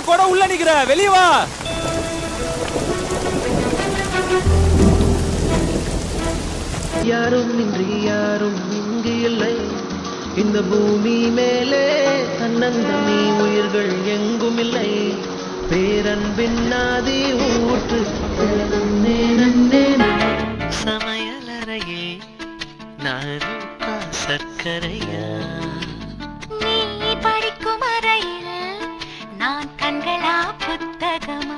கூட உள்ள நிக்கிற வெளிய வா யாரும் இன்றி யாரும் இங்கு இல்லை இந்த பூமி மேலே தன்னந்தனி உயிர்கள் எங்கும் இல்லை பேரன்பின் நாதி ஊற்று நன்னே, நன்னே, நன்னே. சமையலறையே நானுக்கா சர்க்கரையா நீ படிக்கும் அறையில் நான் கண்களா புத்தகமா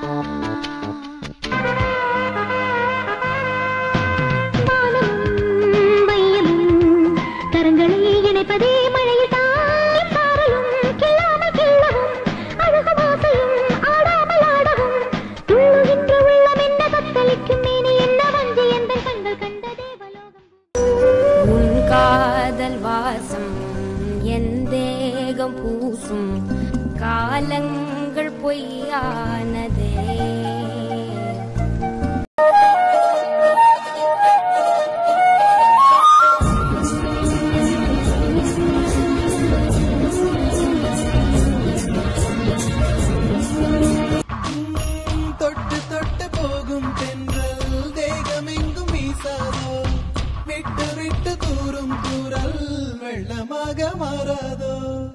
கரங்களை இணைப்பதே மழையில் தான் சாரலும் கிள்ளாமல் கிள்ளவும் அழகும் ஆசையும் ஆடாமல் ஆடவும் துள்ளுகின்ற உள்ளம் என்ன தத்தளிக்கும் மேனி என்ன வஞ்சி எந்த கண்கள் கண்ட தேவலோகம் உன் காதல் வாசம் என் தேகம் பூசும் காலங்கள் பொய்யானதே தொட்டு தொட்டு போகும் தென்றல் தேகமெங்கும் வீசாதோ விட்டு விட்டு தூரும் தூரல் வெள்ளமாக மாறாதோ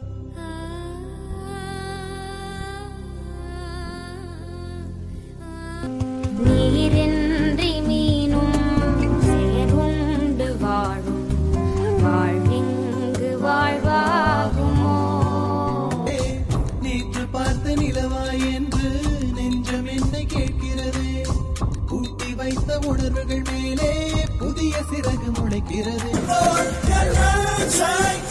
நீரின்றி மீனும் சேருண்டு வாழும் வாழ்விங்கு வாழ்வாகுமோ நேற்று பார்த்த நிலவாய் என்று நெஞ்சம் என்னை கேட்கிறது கூட்டி வைத்த உணர்வுகள் மேலே புதிய சிறகு முளைக்கிறது